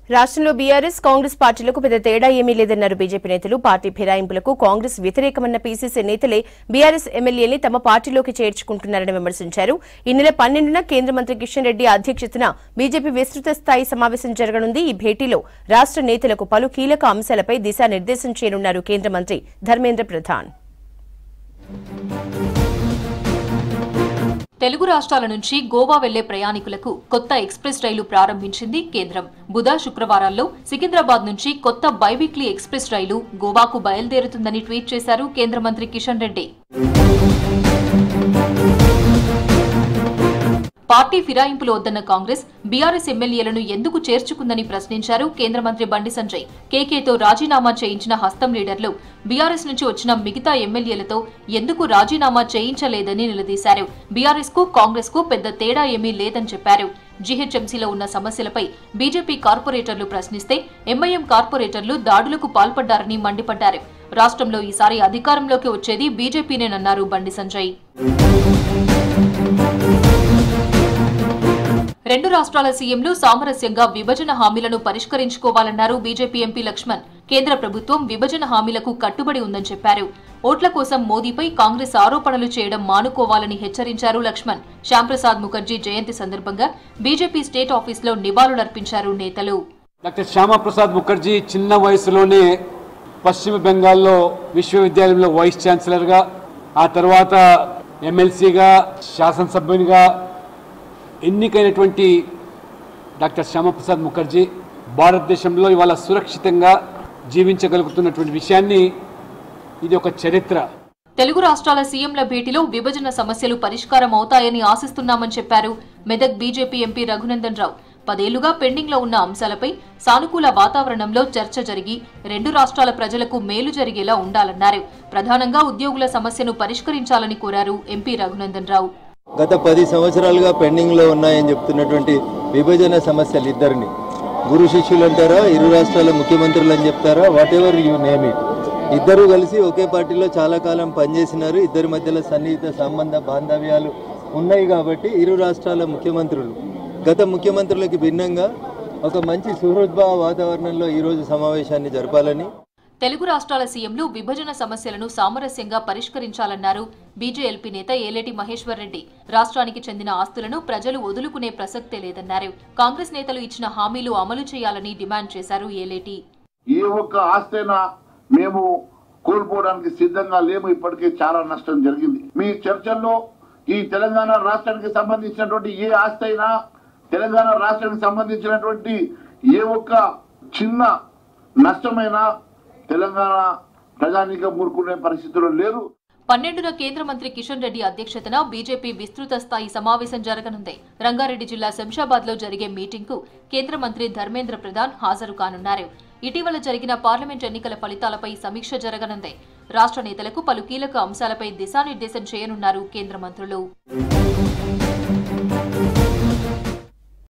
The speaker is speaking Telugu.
రాష్ట్రంలో బీఆర్ఎస్ కాంగ్రెస్ పార్టీలకు పెద్ద తేడా ఏమీ లేదన్నారు బీజేపీ నేతలు పార్టీ ఫిరాయింపులకు కాంగ్రెస్ వ్యతిరేకమన్న పీసీసీ నేతలే బీఆర్ఎస్ ఎమ్మెల్యేని తమ పార్టీలోకి చేర్చుకుంటున్నారని విమర్శించారు ఈ నెల పన్నెండున కేంద్ర మంత్రి కిషన్ రెడ్డి అధ్యక్షతన బీజేపీ విస్తృత స్థాయి సమావేశం జరగనుంది ఈ భేటీలో రాష్ట్ర నేతలకు పలు కీలక అంశాలపై దిశానిర్దేశం చేయనున్నారు కేంద్ర మంత్రి ధర్మేంద్ర ప్రధాన్ తెలుగు రాష్ట్రాల నుంచి గోవా వెళ్లే ప్రయాణికులకు కొత్త ఎక్స్ప్రెస్ రైలు ప్రారంభించింది కేంద్రం బుధ శుక్రవారాల్లో సికింద్రాబాద్ నుంచి కొత్త బైవీక్లీ ఎక్స్ప్రెస్ రైలు గోవాకు బయలుదేరుతుందని ట్వీట్ చేశారు కేంద్ర మంత్రి కిషన్ రెడ్డి పార్టీ ఫిరాయింపులు వద్దన్న కాంగ్రెస్ బీఆర్ఎస్ ఎమ్మెల్యేలను ఎందుకు చేర్చుకుందని ప్రశ్నించారు కేంద్ర మంత్రి బండి సంజయ్ కేకేతో రాజీనామా చేయించిన హస్తం లీడర్లు బీఆర్ఎస్ నుంచి వచ్చిన మిగతా ఎమ్మెల్యేలతో ఎందుకు రాజీనామా చేయించలేదని నిలదీశారు బీఆర్ఎస్ కు కాంగ్రెస్ కు పెద్ద తేడా ఏమీ లేదని చెప్పారు జీహెచ్ఎంసీలో ఉన్న సమస్యలపై బీజేపీ కార్పొరేటర్లు ప్రశ్నిస్తే ఎంఐఎం కార్పొరేటర్లు దాడులకు పాల్పడ్డారని మండిపడ్డారు రాష్ట్రంలో ఈసారి అధికారంలోకి వచ్చేది బీజేపీనేనన్నారు బండి సంజయ్ రెండు రాష్ట్రాల సీఎంలు సామరస్యంగా విభజన హామీలను పరిష్కరించుకోవాలన్నారు బీజేపీ ఎంపీ లక్ష్మణ్ కేంద్ర ప్రభుత్వం విభజన హామీలకు కట్టుబడి ఉందని చెప్పారు ఓట్ల కోసం మోదీపై కాంగ్రెస్ ఆరోపణలు చేయడం మానుకోవాలని హెచ్చరించారు లక్ష్మణ్ శ్యాంప్రసాద్ ముఖర్జీ జయంతి సందర్భంగా బీజేపీ స్టేట్ ఆఫీసులో నివాళులర్పించారు నేతలు డాక్టర్ శ్యామాప్రసాద్ ముఖర్జీ చిన్న వయసులోనే పశ్చిమ బెంగాల్లో విశ్వవిద్యాలయంలో వైస్ ఛాన్సలర్గా ఆ తర్వాత ఎమ్మెల్సీగా శాసనసభ్యునిగా ఎన్నికైనటువంటి డాక్టర్ శ్యామప్రసాద్ ముఖర్జీ భారతదేశంలో ఇవాళ సురక్షితంగా జీవించగలుగుతున్నటువంటి విషయాన్ని ఇది ఒక చరిత్ర తెలుగు రాష్ట్రాల సీఎంల భేటీలో విభజన సమస్యలు పరిష్కారం అవుతాయని ఆశిస్తున్నామని చెప్పారు మెదక్ బీజేపీ ఎంపీ రఘునందన్ రావు పదేళ్లుగా పెండింగ్ లో ఉన్న అంశాలపై సానుకూల వాతావరణంలో చర్చ జరిగి రెండు రాష్ట్రాల ప్రజలకు మేలు జరిగేలా ఉండాలన్నారు ప్రధానంగా ఉద్యోగుల సమస్యను పరిష్కరించాలని కోరారు ఎంపీ రఘునందన్ రావు గత పది సంవత్సరాలుగా పెండింగ్లో ఉన్నాయని చెప్తున్నటువంటి విభజన సమస్యలు ఇద్దరిని గురు శిష్యులు అంటారా ఇరు రాష్ట్రాల ముఖ్యమంత్రులు అని చెప్తారా whatever you name it ఇద్దరు కలిసి ఒకే పార్టీలో చాలా కాలం పనిచేసినారు ఇద్దరి మధ్యలో సన్నిహిత సంబంధ బాంధవ్యాలు ఉన్నాయి కాబట్టి ఇరు రాష్ట్రాల ముఖ్యమంత్రులు గత ముఖ్యమంత్రులకి భిన్నంగా ఒక మంచి సుహృద్భావ వాతావరణంలో ఈరోజు సమావేశాన్ని జరపాలని తెలుగు రాష్ట్రాల సీఎంలు విభజన సమస్యలను సామరస్యంగా పరిష్కరించాలన్నారు బీజేఎల్పీ నేత ఏలేటి మహేశ్వర్ రెడ్డి రాష్ట్రానికి చెందిన ఆస్తులను ప్రజలు వదులుకునే ప్రసక్తే లేదన్నారు కాంగ్రెస్ నేతలు ఇచ్చిన హామీలు అమలు చేయాలని డిమాండ్ చేశారు ఏలేటి ఏ ఒక్క ఆస్తైనా మేము కోల్పోవడానికి సిద్ధంగా లేము ఇప్పటికే చాలా నష్టం జరిగింది మీ చర్చల్లో ఈ తెలంగాణ రాష్ట్రానికి సంబంధించినటువంటి ఏ ఆస్తి అయినా తెలంగాణ రాష్ట్రానికి సంబంధించినటువంటి ఏ ఒక్క చిన్న నష్టమైనా తెలంగాణ ప్రజానీకం ఊరుకునే పరిస్థితుల్లో లేరు పన్నెండున కేంద్ర మంత్రి కిషన్ రెడ్డి అధ్యక్షతన బీజేపీ విస్తృత స్థాయి సమావేశం జరగనుంది రంగారెడ్డి జిల్లా శంషాబాద్ లో జరిగే మీటింగ్ కు కేంద్ర మంత్రి ధర్మేంద్ర ప్రధాన్ హాజరు కానున్నారు ఇటీవల జరిగిన పార్లమెంట్ ఎన్నికల ఫలితాలపై సమీక్ష జరగనుంది రాష్ట్ర నేతలకు పలు కీలక అంశాలపై దిశానిర్దేశం చేయనున్నారు కేంద్ర మంత్రులు